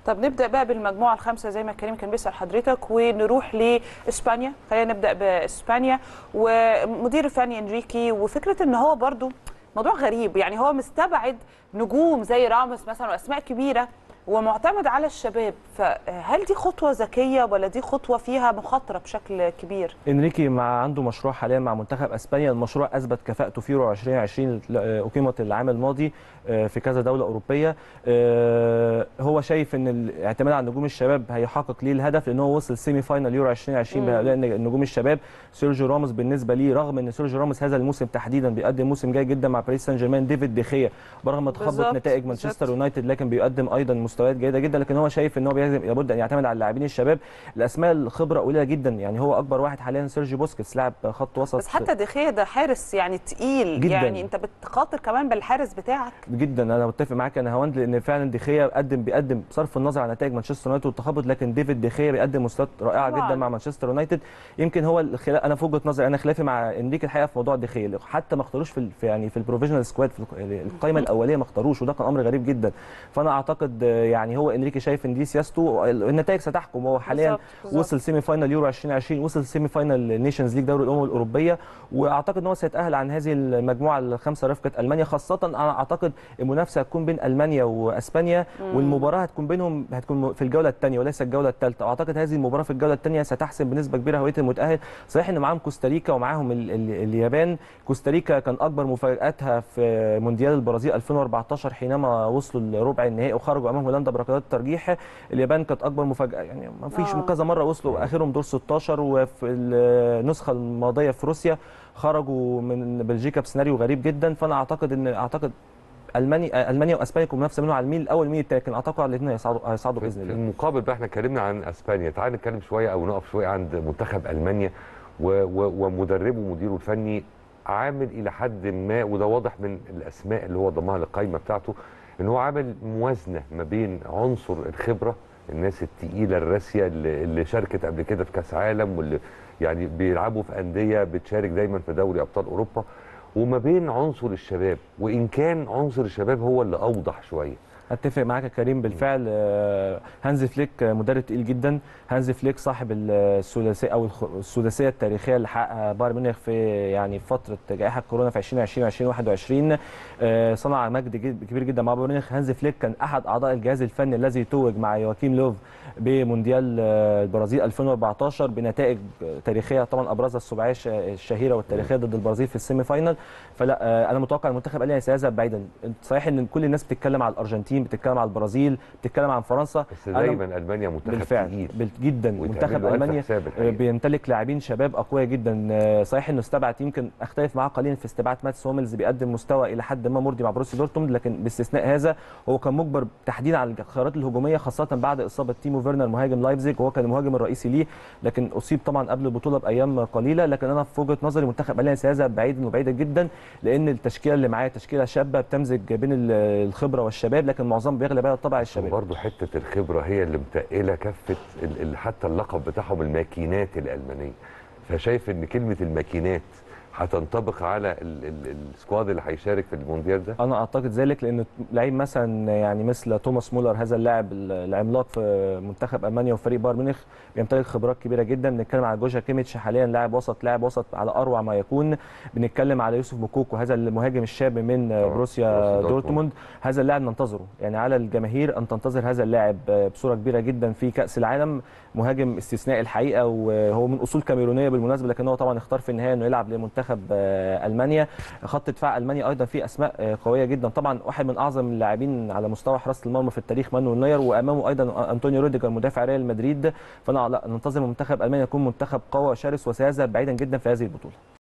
طب نبدا بقى بالمجموعه الخامسه زي ما كريم كان بيسال حضرتك ونروح لاسبانيا خلينا نبدا باسبانيا ومدير الفني انريكي وفكره ان هو برضو موضوع غريب يعني هو مستبعد نجوم زي راموس مثلا واسماء كبيره ومعتمد على الشباب فهل دي خطوه ذكيه ولا دي خطوه فيها مخاطره بشكل كبير انريكي مع عنده مشروع حاليا مع منتخب اسبانيا المشروع اثبت كفاءته في يورو 2020 اقيمت العام الماضي في كذا دوله اوروبيه هو شايف ان الاعتماد على نجوم الشباب هيحقق ليه الهدف لان هو وصل سيمي فاينال يورو 2020 لان نجوم الشباب سيرجيو راموس بالنسبه ليه رغم ان سيرجيو راموس هذا الموسم تحديدا بيقدم موسم جيد جدا مع باريس سان جيرمان ديفيد ديخيا برغم تخبط نتائج مانشستر يونايتد لكن بيقدم ايضا مستويات جيده جدا لكن هو شايف ان هو لابد ان يعتمد على اللاعبين الشباب الاسماء الخبره قليله جدا يعني هو اكبر واحد حاليا سيرجيو بوسكيتس لاعب خط وسط بس حتى ديخيا ده حارس يعني تقيل جداً. يعني انت بتخاطر كمان بالحارس بتاعك جدا انا متفق معاك انا هوند لان فعلا ديخيا قدم بيقدم بصرف النظر عن نتائج مانشستر يونايتد والتخبط لكن ديفيد ديخيا بيقدم مستويات رائعه طبعاً. جدا مع مانشستر يونايتد يمكن هو الخلاف انا في وجهه نظري انا خلافي مع انريكي الحقيقه في موضوع ديخيا حتى ما اختاروش في ال- في يعني في البروفيشنال سكواد في الق- القائمه الاوليه ما اختاروش وده كان امر غريب جدا فانا اعتقد آه، يعني هو انريكي شايف ان دي سياسته النتائج ستحكم هو حاليا بالظبط، بالظبط. وصل سيمي فاينال يورو 2020 وصل سيمي فاينال نيشنز ليج دوري الامم الاوروبيه واعتقد ان هو سيتاهل عن هذه المجموعه الخمسه رفقه المانيا خاصه انا اعتقد المنافسه هتكون بين المانيا واسبانيا والمباراه هتكون بينهم هتكون في الجوله الثانيه وليس الجوله الثالثه واعتقد هذه المباراه في الجوله الثانيه ستحسم بنسبه كبيره هويه المتاهل صحيح ان معاهم كوستاريكا ومعاهم ال ال اليابان كوستاريكا كان اكبر مفاجاتها في مونديال البرازيل 2014 حينما وصلوا لربع النهائي وخرجوا امام هولندا بركلات الترجيح اليابان كانت اكبر مفاجاه يعني ما فيش آه. كذا مره وصلوا اخرهم دور 16 وفي النسخه الماضيه في روسيا خرجوا من بلجيكا بسيناريو غريب جدا فانا اعتقد ان اعتقد المانيا المانيا واسبانيا يكونوا منافسه منهم على الميل الاول والميل الثاني لكن اعتقد الاثنين هيصعدوا هيصعدوا في باذن في الله المقابل بقى احنا اتكلمنا عن اسبانيا تعال نتكلم شويه او نقف شويه عند منتخب المانيا و- و- ومدربه ومديره الفني عامل الى حد ما وده واضح من الاسماء اللي هو ضمها للقائمه بتاعته ان هو عامل موازنه ما بين عنصر الخبره الناس التقيله الراسيه اللي, اللي شاركت قبل كده في كاس عالم واللي يعني بيلعبوا في انديه بتشارك دايما في دوري ابطال اوروبا وما بين عنصر الشباب وان كان عنصر الشباب هو اللي اوضح شويه اتفق معاك يا كريم بالفعل آه، هانز فليك آه، مدرب تقيل جدا هانز فليك صاحب الثلاثيه او الخ- السداسيه التاريخيه اللي حققها بايرن ميونخ في يعني فتره جائحه كورونا في 2020 2021 آه، صنع مجد جد- كبير جدا مع بايرن ميونخ هانز فليك كان احد اعضاء الجهاز الفني الذي توج مع يواكيم لوف بمونديال آه، البرازيل 2014 بنتائج تاريخيه طبعا ابرزها السباعيه الش- الشهيره والتاريخيه ضد البرازيل في السيمي فاينال فلا آه، انا متوقع المنتخب الالماني سيذهب بعيدا صحيح ان كل الناس بتتكلم على الارجنتين بتتكلم على البرازيل بتتكلم عن فرنسا بس أنا دايما المانيا منتخب بالفعل تقيل بال- جدا ويتعمل منتخب له ألف المانيا حساب آه، الحقيقة. بيمتلك لاعبين شباب اقوياء جدا آه، صحيح انه استبعد يمكن اختلف معاه قليلا في استبعاد ماتس هوملز بيقدم مستوى الى حد ما مرضي مع بروسيا دورتموند لكن باستثناء هذا هو كان مجبر تحديدا على الخيارات الهجوميه خاصه بعد اصابه تيمو فيرنر مهاجم لايبزيج وهو كان المهاجم الرئيسي ليه لكن اصيب طبعا قبل البطوله بايام قليله لكن انا في وجهه نظري منتخب المانيا سيذهب بعيدا وبعيدا جدا لان التشكيله اللي معاه تشكيله شابه بتمزج بين ال- الخبره والشباب لكن معظم بيغلب على طبع الشباب وبرضه حته الخبره هي اللي متقله كفه ال- ال- حتى اللقب بتاعهم الماكينات الالمانيه فشايف ان كلمه الماكينات هتنطبق على ال- ال- السكواد اللي هيشارك في المونديال ده انا اعتقد ذلك لان لعيب مثلا يعني مثل توماس مولر هذا اللاعب العملاق في منتخب المانيا وفريق بايرن ميونخ بيمتلك خبرات كبيره جدا بنتكلم على جوجا كيميتش حاليا لاعب وسط لاعب وسط على اروع ما يكون بنتكلم على يوسف موكوكو هذا المهاجم الشاب من طبعاً. بروسيا بروسيا دورتموند. دورتموند هذا اللاعب ننتظره يعني على الجماهير ان تنتظر هذا اللاعب بصوره كبيره جدا في كاس العالم مهاجم استثنائي الحقيقه وهو من اصول كاميرونيه بالمناسبه لكن هو طبعا اختار في النهايه انه يلعب لمنتخب آه، المانيا خط دفاع المانيا ايضا فيه اسماء آه، قويه جدا طبعا واحد من اعظم اللاعبين على مستوى حراسه المرمى في التاريخ مانويل نوير وامامه ايضا انطونيو روديجر مدافع ريال مدريد فانا لا ننتظر منتخب المانيا يكون منتخب قوي وشرس وسيذهب بعيدا جدا في هذه البطوله